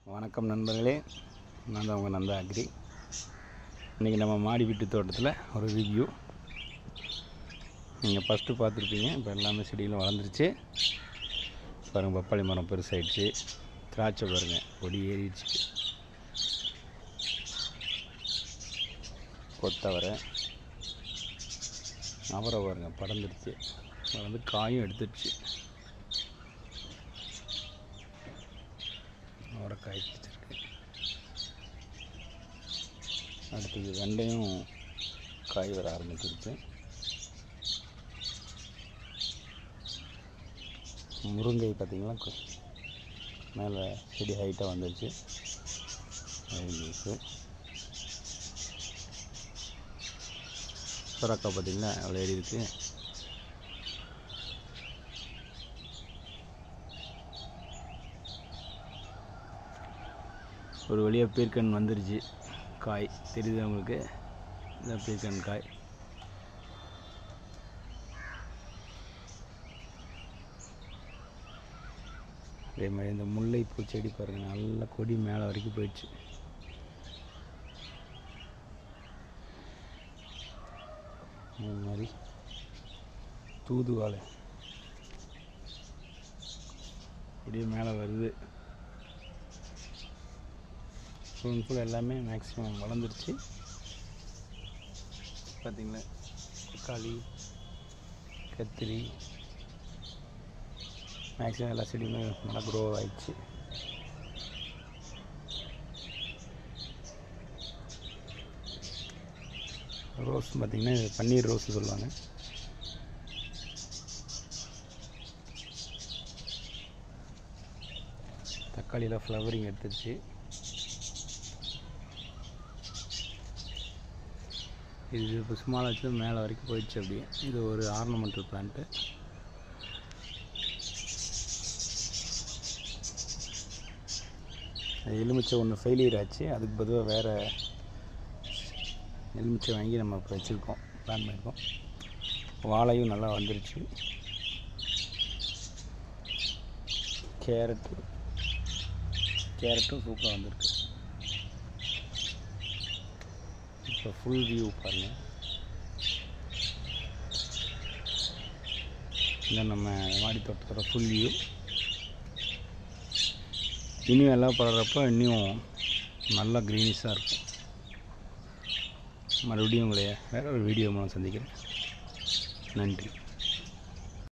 வணக்கம் நண்பர்களே நான் தான் உங்கள் நந்தா அக்ரி இன்றைக்கி நம்ம மாடி வீட்டு தோட்டத்தில் ஒரு ரிவ்யூ நீங்கள் ஃபஸ்ட்டு பார்த்துருப்பீங்க இப்போ எல்லாமே செடிகளும் வளர்ந்துருச்சு பாருங்கள் பப்பாளி மரம் பெருசாயிடுச்சு திராட்சை பாருங்கள் கொடி ஏறிடுச்சு கொத்தவரை அவரை பாருங்க படர்ந்துருச்சு வந்து காயும் எடுத்துடுச்சு அவரைக்காய் வச்சுருக்கு அடுத்தது வெண்டையும் காய் வர ஆரம்பிச்சிருச்சு முருங்கை பார்த்திங்கன்னா கொ- மேலே செடி ஹைட்டாக வந்துருச்சு இருக்குது சுரக்காய் பார்த்திங்கன்னா அவ்வளோ ஏறி இருக்குது ஒரு வழியாக பீர்க்கன் வந்துருச்சு காய் தெரியுது உங்களுக்கு இந்த பீர்க்கன் காய் அதே மாதிரி இந்த முல்லைப்பூ செடி பாருங்கள் நல்ல கொடி மேலே வரைக்கும் போயிடுச்சு அது மாதிரி தூதுவாழை அப்படியே மேலே வருது ஃபுல் அண்ட் ஃபுல் எல்லாமே மேக்ஸிமம் வளர்ந்துருச்சு பார்த்தீங்களா தக்காளி கத்திரி மேக்ஸிமம் எல்லா செடியுமே நல்லா க்ரோ ஆயிடுச்சு ரோஸ் பார்த்திங்கன்னா இது பன்னீர் ரோஸ் சொல்லுவாங்க தக்காளியில் ஃப்ளவரிங் எடுத்துருச்சு இது இப்போ சும்மா வச்சு மேலே வரைக்கும் போயிடுச்சு அப்படியே இது ஒரு ஆர்னமெண்டல் பிளான்ட்டு எலுமிச்சை ஒன்று ஃபெயிலியர் ஆச்சு அதுக்கு பதிலாக வேறு எலுமிச்சை வாங்கி நம்ம இப்போ வச்சுருக்கோம் பிளான் பண்ணியிருக்கோம் வாழையும் நல்லா வந்துருச்சு கேரட்டு கேரட்டும் சூப்பராக வந்திருக்கு இப்போ ஃபுல் வியூ பாருங்கள் இந்த நம்ம மாடி தோட்டத்தோட ஃபுல் வியூ இன்னும் எல்லாம் படுறப்ப இன்னும் நல்லா க்ரீனிஷாக இருக்கும் மறுபடியும் உங்களைய வேற ஒரு வீடியோ மூலம் சந்திக்கிறேன் நன்றி